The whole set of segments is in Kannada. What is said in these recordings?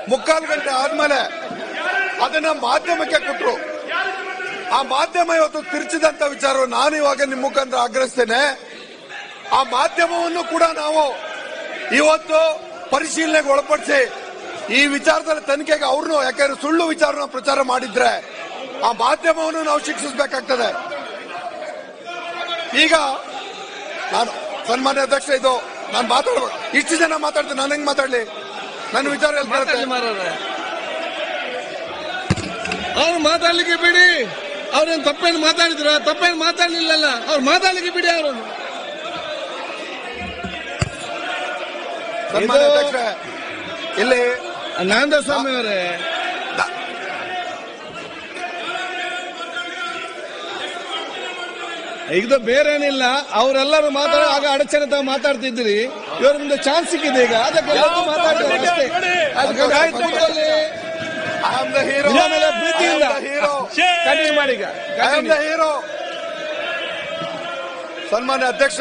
ಮುಕ್ಕಾಲು ಗಂಟೆ ಆದ್ಮೇಲೆ ಅದನ್ನ ಮಾಧ್ಯಮಕ್ಕೆ ಕೊಟ್ರು ಆ ಮಾಧ್ಯಮ ಇವತ್ತು ತಿರುಚಿದಂತ ವಿಚಾರ ನಾನು ಇವಾಗ ನಿಮ್ಮ ಮುಖಾಂತರ ಆಗ್ರಹಿಸ್ತೇನೆ ಆ ಮಾಧ್ಯಮವನ್ನು ಕೂಡ ನಾವು ಇವತ್ತು ಪರಿಶೀಲನೆಗೆ ಒಳಪಡಿಸಿ ಈ ವಿಚಾರದಲ್ಲಿ ತನಿಖೆಗೆ ಅವ್ರನ್ನು ಯಾಕಂದ್ರೆ ಸುಳ್ಳು ವಿಚಾರನ ಪ್ರಚಾರ ಮಾಡಿದ್ರೆ ಆ ಮಾಧ್ಯಮವನ್ನು ನಾವು ಶಿಕ್ಷಿಸಬೇಕಾಗ್ತದೆ ಈಗ ನಾನು ಸನ್ಮಾನ್ಯ ಅಧ್ಯಕ್ಷ ಇದು ನಾನು ಮಾತಾಡ್ಬೇಕು ಇಷ್ಟು ಜನ ಮಾತಾಡ್ತೀನಿ ನಾನು ಹೆಂಗ್ ಮಾತಾಡ್ಲಿ ನನ್ನ ವಿಚಾರ ಎಲ್ಲಿ ಬರುತ್ತೆ? ಅವ್ರು ಮಾತಾಡ್ಲಿಕ್ಕೆ ಬಿಡಿ ಅವ್ರೇನ್ ತಪ್ಪೇನು ಮಾತಾಡಿದ್ರ ತಪ್ಪೇನು ಮಾತಾಡ್ಲಿಲ್ಲಲ್ಲ ಅವ್ರು ಮಾತಾಡ್ಲಿಕ್ಕೆ ಬಿಡಿ ಅವರು ಸನ್ಮಾನ್ಯ ಇದು- ಅಧ್ಯಕ್ಷ ಇಲ್ಲಿ ನಾಂದ ಸ್ವಾಮಿ ಅವರೇ ನ- ಇದು ಬೇರೆ ಏನಿಲ್ಲ ಅವರೆಲ್ಲರೂ ಮಾತಾಡ ಆಗ ಅಡಚಣೆ ತಾವು ಮಾತಾಡ್ತಿದ್ರಿ ಇವ್ರ ಮುಂದೆ ಚಾನ್ಸ್ ಸಿಕ್ಕಿದೆ ಈಗ ಅದಕ್ಕೆ ಎಲ್ಲರೂ ಮಾತಾಡ್ತಾರೆ ಅಷ್ಟೇ ಅದಕ್ಕೆ ಆಯ್ತು ಕೂತ್ಕೊಳ್ಳಿ. I am the hero. ಆಮೇಲೆ ಪ್ರೀತಿಯಿಂದ I am the hero. Continue ಮಾಡಿ ಈಗ I am the hero. ಸನ್ಮಾನ್ಯ ಅಧ್ಯಕ್ಷ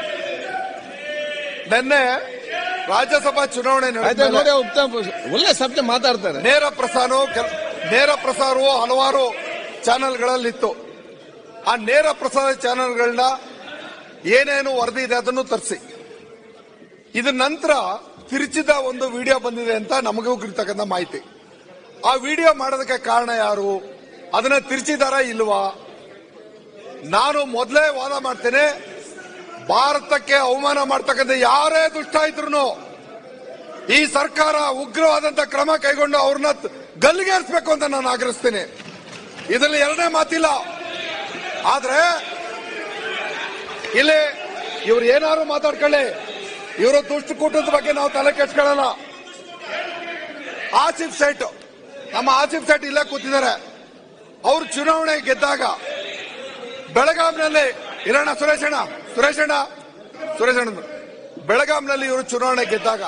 ನಿನ್ನೆ ರಾಜ್ಯಸಭಾ ಚುನಾವಣೆ ಆಯ್ತಾ ನಡೆದ ನೋಡಿ ಅವ್ರು ಉತ್ತಮ ಒಳ್ಳೆ ಸಬ್ಜೆ ಮಾತಾಡ್ತಾರೆ ನೇರ ಪ್ರಸಾರವು ಕೆಲ- ನೇರ ಪ್ರಸಾರವು ಹಲವಾರು ಚಾನೆಲ್ಗಳಲ್ಲಿತ್ತು ಆ ನೇರ ಪ್ರಸಾರ ಚಾನೆಲ್ಗಳನ್ನ ಏನೇನು ವರದಿ ಇದೆ ಅದನ್ನು ತರಿಸಿ ಇದ ನಂತರ ತಿರುಚಿದ ಒಂದು ವಿಡಿಯೋ ಬಂದಿದೆ ಅಂತ ನಮಗೂ ಇರ್ತಕ್ಕಂಥ ಮಾಹಿತಿ ಆ ವಿಡಿಯೋ ಮಾಡೋದಕ್ಕೆ ಕಾರಣ ಯಾರು ಅದನ್ನ ತಿರುಚಿದಾರ ಇಲ್ವಾ ನಾನು ಮೊದಲೇ ವಾದ ಮಾಡ್ತೇನೆ ಭಾರತಕ್ಕೆ ಅವಮಾನ ಮಾಡ್ತಕ್ಕಂಥ ಯಾರೇ ದುಷ್ಟ ಇದ್ರು ಈ ಸರ್ಕಾರ ಉಗ್ರವಾದಂತ ಕ್ರಮ ಕೈಗೊಂಡು ಅವ್ರನ್ನ ಗಲ್ಲಿಗೇರಿಸಬೇಕು ಅಂತ ನಾನು ಆಗ್ರಹಿಸ್ತೇನೆ ಇದರಲ್ಲಿ ಎರಡನೇ ಮಾತಿಲ್ಲ ಆದ್ರೆ ಇಲ್ಲಿ ಇವ್ರು ಏನಾದ್ರು ಮಾತಾಡ್ಕೊಳ್ಳಿ ಇವರು ದುಷ್ಟ ಕೂಟದ ಬಗ್ಗೆ ನಾವು ತಲೆ ಕೆಡ್ಸ್ಕೊಳ್ಳಲ್ಲ ಆಸಿಫ್ ಸೇಟ್ ನಮ್ಮ ಆಸಿಫ್ ಸೇಟ್ ಇಲ್ಲೇ ಕೂತಿದ್ದಾರೆ ಅವ್ರು ಚುನಾವಣೆ ಗೆದ್ದಾಗ ಬೆಳಗಾಂನಲ್ಲಿ ಇರೋಣ ಸುರೇಶಣ್ಣ ಸುರೇಶಣ್ಣ ಸುರೇಶಣ್ಣ ಬೆಳಗಾಂನಲ್ಲಿ ಇವರು ಚುನಾವಣೆ ಗೆದ್ದಾಗ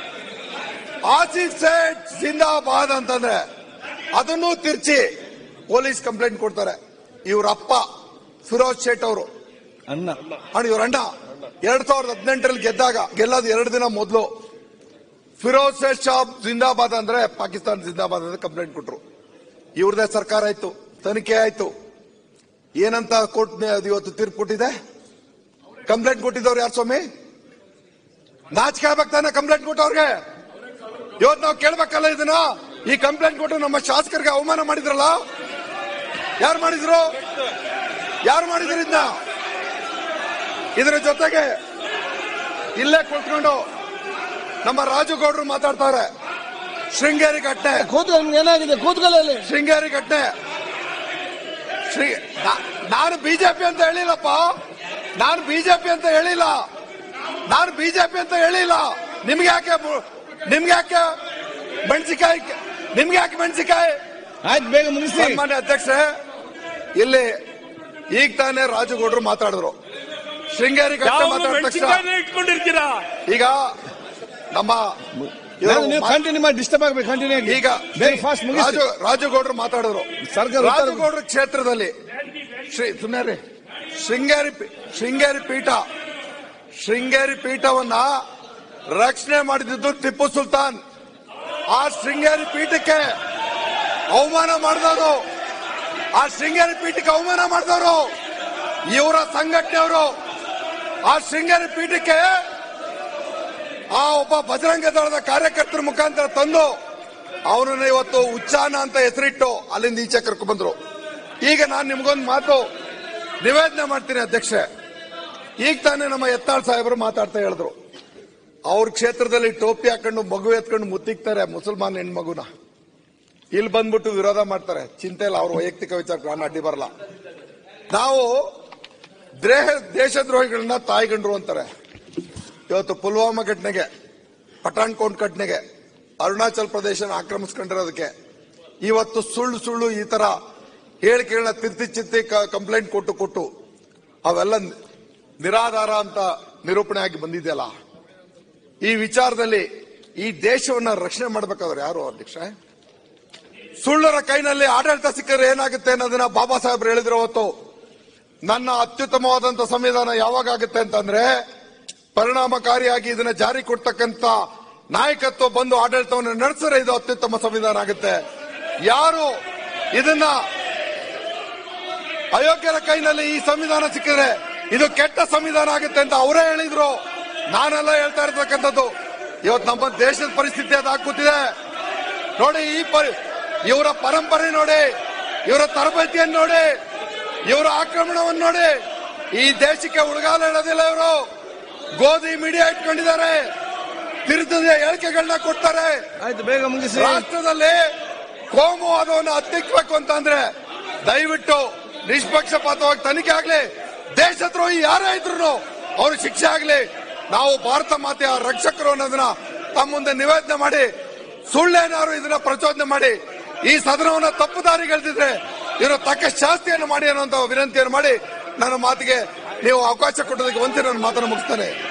ಆಸಿಫ್ ಸೇಟ್ ಜಿಂದಾಬಾದ್ ಅಂತಂದ್ರೆ ಅದನ್ನು ತಿರ್ಚಿ ಪೊಲೀಸ್ ಕಂಪ್ಲೇಂಟ್ ಕೊಡ್ತಾರೆ ಇವ್ರ ಅಪ್ಪ ಫಿರೋಜ್ ಶೇಟ್ ಅವರು ಅನ್ನ ಅಣ್ಣ ಇವ್ರ ಅಣ್ಣ ಎರಡ್ ಸಾವಿರದ ಹದಿನೆಂಟರಲ್ಲಿ ಗೆದ್ದಾಗ ಗೆಲ್ಲೋದು ಎರಡು ದಿನ ಮೊದಲು ಫಿರೋಜ್ ಶೇಖ್ ಶಾಬ್ ಜಿಂದಾಬಾದ್ ಅಂದ್ರೆ ಪಾಕಿಸ್ತಾನ ಜಿಂದಾಬಾದ್ ಅಂತ ಕಂಪ್ಲೇಂಟ್ ಕೊಟ್ರು ಇವ್ರದೇ ಸರ್ಕಾರ ಆಯ್ತು ತನಿಖೆ ಆಯ್ತು ಏನಂತ ಕೋರ್ಟ್ ಇವತ್ತು ತೀರ್ಪು ಕೊಟ್ಟಿದೆ ಕಂಪ್ಲೇಂಟ್ ಕೊಟ್ಟಿದ್ದವ್ರು ಯಾರು ಸ್ವಾಮಿ ನಾಚಿಕೆ ಆಗ್ಬೇಕು ತಾನೆ ಕಂಪ್ಲೇಂಟ್ ಕೊಟ್ಟವ್ರಿಗೆ ಇವತ್ತು ನಾವು ಕೇಳ್ಬೇಕಲ್ಲ ಇದನ್ನ ಈ ಕಂಪ್ಲೇಂಟ್ ಕೊಟ್ಟು ನಮ್ಮ ಶಾಸಕರಿಗೆ ಅವಮಾನ ಮಾಡಿದ್ರಲ್ಲ ಯಾರು ಮಾಡಿದ್ರು ಯಾರು ಮಾಡಿದ್ರು ಇದನ್ನ ಇದರ ಜೊತೆಗೆ ಇಲ್ಲೇ ಕುಳಿತುಕೊಂಡು ನಮ್ಮ ರಾಜುಗೌಡರು ಮಾತಾಡ್ತಾರೆ ಶೃಂಗೇರಿ ಘಟನೆ ಕೂತ್ಕೊಳ್ಳಿ ಏನಾಗಿದೆ ಕೂತ್ಕೊಳ್ಳಿ ಶೃಂಗೇರಿ ಘಟನೆ ಶ್ರೀ ನಾ- ನಾನು ಬಿಜೆಪಿ ಅಂತ ಹೇಳಿಲ್ಲಪ್ಪ ನಾನು ಬಿಜೆಪಿ ಅಂತ ಹೇಳಿಲ್ಲ ನಾನು ಬಿಜೆಪಿ ಅಂತ ಹೇಳಿಲ್ಲ ನಿಮ್ಗೆ ಯಾಕೆ ಬು- ನಿಮ್ಗೆ ಯಾಕೆ ಮೆಣಸಿಕಾಯಿ ನಿಮ್ಗೆ ಯಾಕೆ ಮೆಣಸಿಕಾಯಿ ಆಯ್ತು ಬೇಗ ಮುಗಿಸಿ ಸನ್ಮಾನ್ಯ ಅಧ್ಯಕ್ಷರೇ ಇಲ್ಲಿ ಈಗ ತಾನೇ ರಾಜುಗೌಡರು ಮಾತಾಡಿದ್ರು ಶೃಂಗೇರಿ ಘಟನೆ ಯಾವಾಗ್ಲೂ ಮಾತಾಡಿದ ತಕ್ಷಣ ಮೆಣಸಿನ್ಕಾಯಿನೇ ಇಟ್ಕೊಂಡಿರ್ತೀರಾ ಈಗ ನಮ್ಮ ಇವರು ನೀವು ಮಾ- ಕಂಟಿನ್ಯೂ ಮಾಡಿ ಡಿಸ್ಟರ್ಬ್ ಆಗ್ಬೇಕು ಕಂಟಿನ್ಯೂ ಆಗಿ ಈಗ ಬೇಗ ಫಾಸ್ಟ್ ಮುಗಿಸಿ ರಾಜು ರಾಜುಗೌಡರು ಮಾತಾಡಿದ್ರು ಸರ್ಕಾರ ಉತ್ತರ- ರಾಜುಗೌಡರ ಕ್ಷೇತ್ರದಲ್ಲಿ ಶ್ರೀ ಸುಮ್ಮನೆ ಶೃಂಗೇರಿ ಪೀ- ಶೃಂಗೇರಿ ಪೀಠ ಶೃಂಗೇರಿ ಪೀಠವನ್ನ ರಕ್ಷಣೆ ಮಾಡಿದ್ದು ಟಿಪ್ಪು ಸುಲ್ತಾನ್ ಆ ಶೃಂಗೇರಿ ಪೀಠಕ್ಕೆ ಅವಮಾನ ಮಾಡಿದವರು ಆ ಶೃಂಗೇರಿ ಪೀಠಕ್ಕೆ ಅವಮಾನ ಮಾಡಿದವರು ಇವರ ಸಂಘಟನೆಯವರು ಆ ಶೃಂಗೇರಿ ಪೀಠಕ್ಕೆ ಆ ಒಬ್ಬ ಬಜರಂಗ ದಳದ ಕಾರ್ಯಕರ್ತರ ಮುಖಾಂತರ ತಂದು ಅವನನ್ನ ಇವತ್ತು ಉಚ್ಚಾನ ಅಂತ ಹೆಸರಿಟ್ಟು ಅಲ್ಲಿಂದ ಈಚೆ ಕರ್ಕೊಂಡ್ ಬಂದ್ರು ಈಗ ನಾನು ನಿಮ್ಗೊಂದು ಮಾತು ನಿವೇದನೆ ಮಾಡ್ತೀನಿ ಅಧ್ಯಕ್ಷೆ ಈಗ ತಾನೇ ನಮ್ಮ ಯತ್ನಾಳ್ ಸಾಹೇಬರು ಮಾತಾಡ್ತಾ ಹೇಳಿದ್ರು ಅವ್ರ ಕ್ಷೇತ್ರದಲ್ಲಿ ಟೋಪಿ ಹಾಕೊಂಡು ಮಗು ಎತ್ಕೊಂಡು ಮುತ್ತಿಕ್ತಾರೆ ಮುಸಲ್ಮಾನ್ ಹೆಣ್ಮಗುನ ಇಲ್ಲಿ ಬಂದ್ಬಿಟ್ಟು ವಿರೋಧ ಮಾಡ್ತಾರೆ ಚಿಂತೆ ಇಲ್ಲ ಅವ್ರ ವೈಯಕ್ತಿಕ ವಿಚಾರ ನಾನು ಅಡ್ಡಿ ಬರಲ್ಲ ನಾವು ದೇಹ ದೇಶದ್ರೋಹಿಗಳನ್ನ ತಾಯಿಗಂಡ್ರು ಅಂತಾರೆ ಇವತ್ತು ಪುಲ್ವಾಮಾ ಘಟನೆಗೆ ಪಠಾಣ್ಕೋಟ್ ಘಟನೆಗೆ ಅರುಣಾಚಲ್ ಪ್ರದೇಶನ ಆಕ್ರಮಿಸ್ಕೊಂಡಿರೋದಕ್ಕೆ ಇವತ್ತು ಸುಳ್ಳು ಸುಳ್ಳು ಈ ತರ ಹೇಳಿಕೆಗಳನ್ನ ತಿರ್ತಿ ಚಿತ್ತಿ ಕಂಪ್ಲೇಂಟ್ ಕೊಟ್ಟು ಕೊಟ್ಟು ಅವೆಲ್ಲ ನಿರಾಧಾರ ಅಂತ ನಿರೂಪಣೆ ಆಗಿ ಬಂದಿದೆಯಲ್ಲ ಈ ವಿಚಾರದಲ್ಲಿ ಈ ದೇಶವನ್ನ ರಕ್ಷಣೆ ಮಾಡಬೇಕಾದ್ರೆ ಯಾರು ಅಧ್ಯಕ್ಷ ಸುಳ್ಳರ ಕೈನಲ್ಲಿ ಆಡಳಿತ ಸಿಕ್ಕರೆ ಏನಾಗುತ್ತೆ ಅನ್ನೋದನ್ನ ಬಾಬಾ ಸಾಹೇಬ್ರು ಹೇಳಿದ್ರು ಅವತ್ತು ನನ್ನ ಅತ್ಯುತ್ತಮವಾದಂತ ಸಂವಿಧಾನ ಯಾವಾಗ ಆಗುತ್ತೆ ಅಂತಂದ್ರೆ ಪರಿಣಾಮಕಾರಿಯಾಗಿ ಇದನ್ನ ಜಾರಿ ಕೊಡ್ತಕ್ಕಂತ ನಾಯಕತ್ವ ಬಂದು ಆಡಳಿತವನ್ನು ನಡೆಸಿದ್ರೆ ಇದು ಅತ್ಯುತ್ತಮ ಸಂವಿಧಾನ ಆಗುತ್ತೆ ಯಾರು ಇದನ್ನ ಅಯೋಗ್ಯರ ಕೈನಲ್ಲಿ ಈ ಸಂವಿಧಾನ ಸಿಕ್ಕಿದ್ರೆ ಇದು ಕೆಟ್ಟ ಸಂವಿಧಾನ ಆಗುತ್ತೆ ಅಂತ ಅವರೇ ಹೇಳಿದ್ರು ನಾನೆಲ್ಲ ಹೇಳ್ತಾ ಇರ್ತಕ್ಕಂಥದ್ದು ಇವತ್ತು ನಮ್ಮ ದೇಶದ ಪರಿಸ್ಥಿತಿ ಅದಾಗ್ ಕೂತಿದೆ ನೋಡಿ ಈ ಪರಿ ಇವರ ಪರಂಪರೆ ನೋಡಿ ಇವರ ತರಬೇತಿಯನ್ನು ನೋಡಿ ಇವರ ಆಕ್ರಮಣವನ್ನು ನೋಡಿ ಈ ದೇಶಕ್ಕೆ ಉಳಗಾಲ ಹೇಳೋದಿಲ್ಲ ಇವರು ಗೋಧಿ ಮೀಡಿಯಾ ಇಟ್ಕೊಂಡಿದ್ದಾರೆ ತಿರುತದ ಹೇಳಿಕೆಗಳನ್ನ ಕೊಡ್ತಾರೆ ಆಯ್ತು ಬೇಗ ಮುಗಿಸಿ ರಾಷ್ಟ್ರದಲ್ಲಿ ಕೋಮುವಾದವನ್ನು ಹತ್ತಿಕ್ಬೇಕು ಅಂತ ಅಂದ್ರೆ ದಯವಿಟ್ಟು ನಿಷ್ಪಕ್ಷಪಾತವಾಗಿ ತನಿಖೆ ಆಗ್ಲಿ ದೇಶದ್ರೋಹಿ ಯಾರೇ ಇದ್ರು ಅವ್ರ ಶಿಕ್ಷೆ ಆಗ್ಲಿ ನಾವು ಭಾರತ ಮಾತೆಯ ರಕ್ಷಕರು ಅನ್ನೋದನ್ನ ತಮ್ಮ ಮುಂದೆ ನಿವೇದನೆ ಮಾಡಿ ಸುಳ್ಳೇನಾದ್ರು ಇದನ್ನ ಪ್ರಚೋದನೆ ಮಾಡಿ ಈ ಸದನವನ್ನ ತಪ್ಪು ದಾರಿಗೆಳೆದಿದ್ರೆ ಇವರು ತಕ್ಕ ಶಾಸ್ತಿಯನ್ನು ಮಾಡಿ ಅನ್ನುವಂತ ವಿನಂತಿಯನ್ನು ಮಾಡಿ ನನ್ನ ಮಾತಿಗೆ ನೀವು ಅವಕಾಶ ಕೊಟ್ಟದಕ್ಕೆ ಒಂದೇ ನನ್ನ ಮಾತನ್ನು ಮುಗಿಸ್ತೇನೆ